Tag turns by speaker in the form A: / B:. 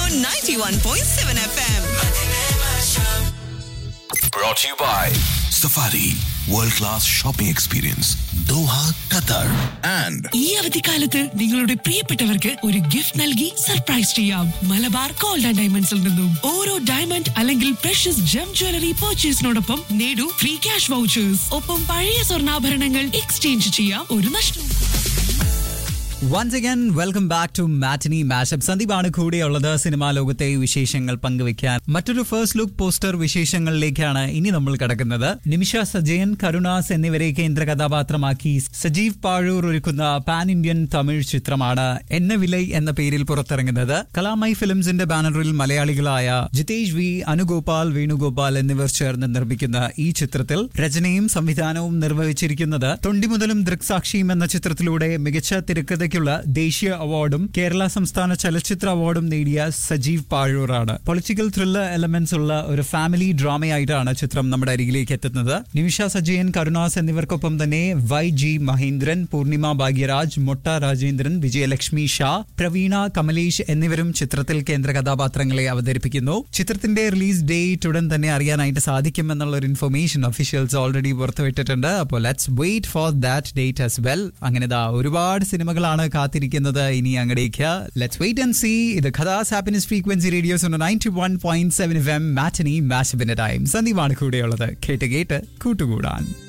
A: 91.7 FM.
B: Brought to you by Safari World Class Shopping Experience Doha, Qatar and
C: ഈ അവധിക്കാലത്ത് നിങ്ങളുടെ പ്രിയപ്പെട്ടവർക്ക് ഒരു ഗിഫ്റ്റ് നൽകി സർപ്രൈസ് ചെയ്യാം മലബാർ ഗോൾഡ് ആൻഡ് ഡയമണ്ട്സിൽ നിന്നും ഓരോ ഡയമണ്ട് അല്ലെങ്കിൽ പ്രഷ്യസ് ജം ജ്വല്ലറി പർച്ചേസിനോടൊപ്പം നേടൂ ഫ്രീ ക്യാഷ് വൗച്ചേഴ്സ് ഒപ്പം പഴയ സ്വർണ്ണാഭരണങ്ങൾ എക്സ്ചേഞ്ച് ചെയ്യാം ഒരു നഷ്ടവും
D: once again welcome back to matinee mashup സന്ദീപാണ് കൂടെയുള്ളത് സിനിമാ ലോകത്തെ വിശേഷങ്ങൾ പങ്കുവെക്കാൻ മറ്റൊരു ഫസ്റ്റ് ലുക്ക് പോസ്റ്റർ വിശേഷങ്ങളിലേക്കാണ് ഇനി നമ്മൾ കിടക്കുന്നത് നിമിഷ സജയൻ കരുണാസ് എന്നിവരെ കേന്ദ്ര കഥാപാത്രമാക്കി സജീവ് പാഴൂർ ഒരുക്കുന്ന പാൻ ഇന്ത്യൻ തമിഴ് ചിത്രമാണ് എന്ന വിലൈ എന്ന പേരിൽ പുറത്തിറങ്ങുന്നത് കലാമൈ ഫിലിംസിന്റെ ബാനറിൽ മലയാളികളായ ജിതേഷ് വി അനുഗോപാൽ വേണുഗോപാൽ എന്നിവർ ചേർന്ന് നിർമ്മിക്കുന്ന ഈ ചിത്രത്തിൽ രചനയും സംവിധാനവും നിർവഹിച്ചിരിക്കുന്നത് തൊണ്ടി മുതലും ദൃക്സാക്ഷിയും എന്ന ചിത്രത്തിലൂടെ മികച്ച തിരക്കഥയ്ക്കുള്ള ദേശീയ അവാർഡും കേരള സംസ്ഥാന ചലച്ചിത്ര അവാർഡും നേടിയ സജീവ് പാഴൂറാണ് പൊളിറ്റിക്കൽ ത്രില്ലർ എലമെന്റ്സ് ഉള്ള ഒരു ഫാമിലി ഡ്രാമയായിട്ടാണ് ചിത്രം നമ്മുടെ അരികിലേക്ക് എത്തുന്നത് നിമിഷ സജയൻ കരുണാസ് എന്നിവർക്കൊപ്പം തന്നെ വൈ ജി മഹേന്ദ്രൻ പൂർണിമ ഭാഗ്യരാജ് മൊട്ട രാജേന്ദ്രൻ വിജയലക്ഷ്മി ഷാ പ്രവീണ കമലേഷ് എന്നിവരും ചിത്രത്തിൽ കേന്ദ്ര കഥാപാത്രങ്ങളെ അവതരിപ്പിക്കുന്നു ചിത്രത്തിന്റെ റിലീസ് ഡേറ്റ് ഉടൻ തന്നെ അറിയാനായിട്ട് സാധിക്കും എന്നുള്ള ഒരു ഇൻഫർമേഷൻ ഒഫീഷ്യൽസ് ഓൾറെഡി പുറത്തുവിട്ടിട്ടുണ്ട് അപ്പോൾ let's wait for that date as well അങ്ങനെ ദാ ഒരുപാട് സിനിമകളാണ് കാത്തിരിക്കുന്നത് ഇനി അങ്ങടേക്ക് ലെറ്റ്സ് വെയിറ്റ് ആൻഡ് സീ ഇത് ഖദാസ് happiness frequency radios ninety one point seven F M matinee മാഷബിന്റെ ടൈം സന്ദീപാണ് കൂടെയുള്ളത് കേട്ട് കേട്ട് കൂട്ടുകൂടാൻ